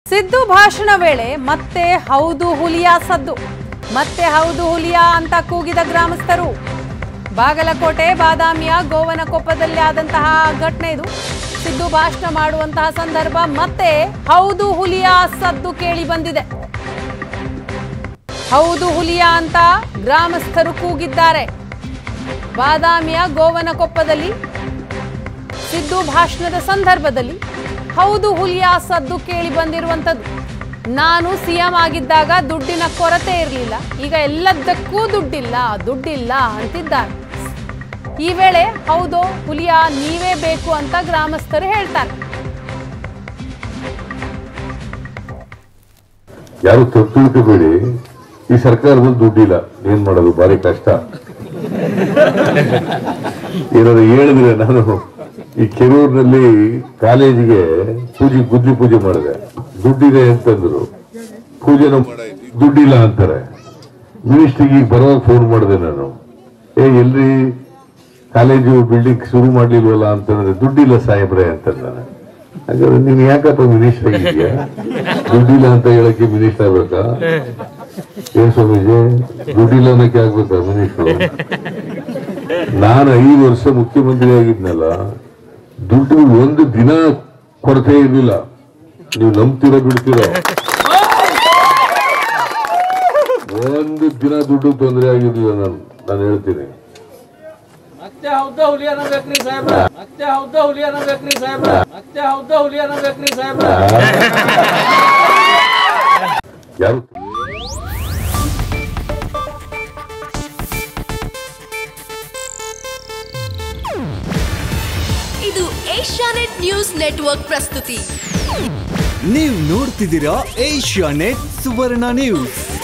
ಸಿದ್ದು ಭಾಷಣ ವೇಳೆ ಮತ್ತೆ ಹೌದು ಹುಲಿಯ ಸದ್ದು ಮತ್ತೆ ಹೌದು ಹುಲಿಯ ಅಂತ ಕೂಗಿದ ಗ್ರಾಮಸ್ಥರು ಬಾಗಲಕೋಟೆ ಬಾದಾಮಿಯ ಗೋವನಕೊಪ್ಪದಲ್ಲಿ ಆದಂತಹ ಘಟನೆ ಇದು ಸಿದ್ದು ಭಾಷಣ ಮಾಡುವಂತಹ ಸಂದರ್ಭ ಮತ್ತೆ ಹೌದು ಹುಲಿಯ ಸದ್ದು ಕೇಳಿ ಬಂದಿದೆ ಹೌದು ಹುಲಿಯ ಅಂತ ಗ್ರಾಮಸ್ಥರು ಕೂಗಿದ್ದಾರೆ ಬಾದಾಮಿಯ ಗೋವನಕೊಪ್ಪದಲ್ಲಿ ಸಿದ್ದು ಭಾಷಣದ ಸಂದರ್ಭದಲ್ಲಿ ಹೌದು ಹುಲಿಯ ಸದ್ದು ಕೇಳಿ ಬಂದಿರುವಂಥದ್ದು ನಾನು ಸಿಎಂ ಆಗಿದ್ದಾಗ ದುಡ್ಡಿನ ಕೊರತೆ ಇರಲಿಲ್ಲ ಈಗ ಎಲ್ಲದಕ್ಕೂ ದುಡ್ಡಿಲ್ಲ ದುಡ್ಡಿಲ್ಲ ಅಂತಿದ್ದಾರೆ ಈ ವೇಳೆ ಹೌದು ಹುಲಿಯ ನೀವೇ ಬೇಕು ಅಂತ ಗ್ರಾಮಸ್ಥರು ಹೇಳ್ತಾರೆ ಯಾರು ತಪ್ಪು ತಿಳ್ಕೋಬೇಡಿ ಈ ಸರ್ಕಾರದಲ್ಲಿ ದುಡ್ಡಿಲ್ಲ ಏನ್ ಮಾಡೋದು ಭಾರಿ ಕಷ್ಟ ಏನಾದ್ರು ಹೇಳಿದ್ರೆ ನಾನು ಈ ಕೆರೂರಿನಲ್ಲಿ ಕಾಲೇಜಿಗೆ ಪೂಜೆ ಬುದ್ಧಿ ಪೂಜೆ ಮಾಡಿದೆ ದುಡ್ಡಿದೆ ಅಂತಂದ್ರು ಪೂಜೆನ ಮಾಡಾಯ್ತು. ದುಡ್ಡಿಲ್ಲ ಅಂತಾರೆ ಮಿನಿಸ್ಟ್ರಿಗೆ ಈಗ ಬರುವಾಗ ಫೋನ್ ಮಾಡಿದೆ ನಾನು ಏ ಎಲ್ರಿ ಕಾಲೇಜು ಬಿಲ್ಡಿಂಗ್ ಶುರು ಮಾಡ್ಲಿಲ್ವಲ್ಲ ಅಂತಂದ್ರೆ ದುಡ್ಡಿಲ್ಲ ಸಾಹೇಬ್ರೆ ಅಂತ ನಾನು ಹಾಗಾದ್ರೆ ನೀನ್ ಯಾಕಪ್ಪ ಮಿನಿಸ್ಟರ್ ಆಗಿದ್ಯಾ ದುಡ್ಡಿಲ್ಲ ಅಂತ ಹೇಳಕ್ಕೆ ಮಿನಿಸ್ಟರ್ ಆಗ್ಬೇಕಾ ಏನ್ ಸ್ವಾಮೀಜಿ ದುಡ್ಡಿಲ್ಲ ಅನ್ನಕ್ಕೆ ಆಗ್ಬೇಕಾ ಮಿನಿಸ್ಟರ್ ನಾನು ಐದು ವರ್ಷ ಮುಖ್ಯಮಂತ್ರಿ ಆಗಿದ್ನಲ್ಲ ದುಡ್ಡು ಒಂದು ದಿನ ಕೊರತೆ ಇರಲಿಲ್ಲ ನೀವು ನಂಬ್ತಿರೋ ಬಿಡ್ತಿರೋ ಒಂದು ದಿನ ದುಡ್ಡು ತೊಂದರೆ ಆಗಿರ್ಲಿಲ್ಲ ನಾನು ನಾನು ಹೇಳ್ತೀನಿ ಮತ್ತೆ ಹೌದ ಹುಲಿ ಅನ್ನಬೇಕ್ರಿ ಸಾಹೇಬ್ರ ಮತ್ತೆ ಹೌದ ಹುಲಿ ಅನ್ನಬೇಕ್ರಿ ಸಾಹೇಬ್ರ ಮತ್ತೆ ಹೌದ ಹುಲಿ ಅನ್ನಬೇಕ್ರಿ ಸಾಹೇಬ್ರ ಯಾರು ಇದು ಏಷ್ಯಾನೆಟ್ ನ್ಯೂಸ್ ನೆಟ್ವರ್ಕ್ ಪ್ರಸ್ತುತಿ ನೀವು ನೋಡ್ತಿದ್ದೀರಾ ಏಷ್ಯಾ ನೆಟ್ ಸುವರ್ಣ ನ್ಯೂಸ್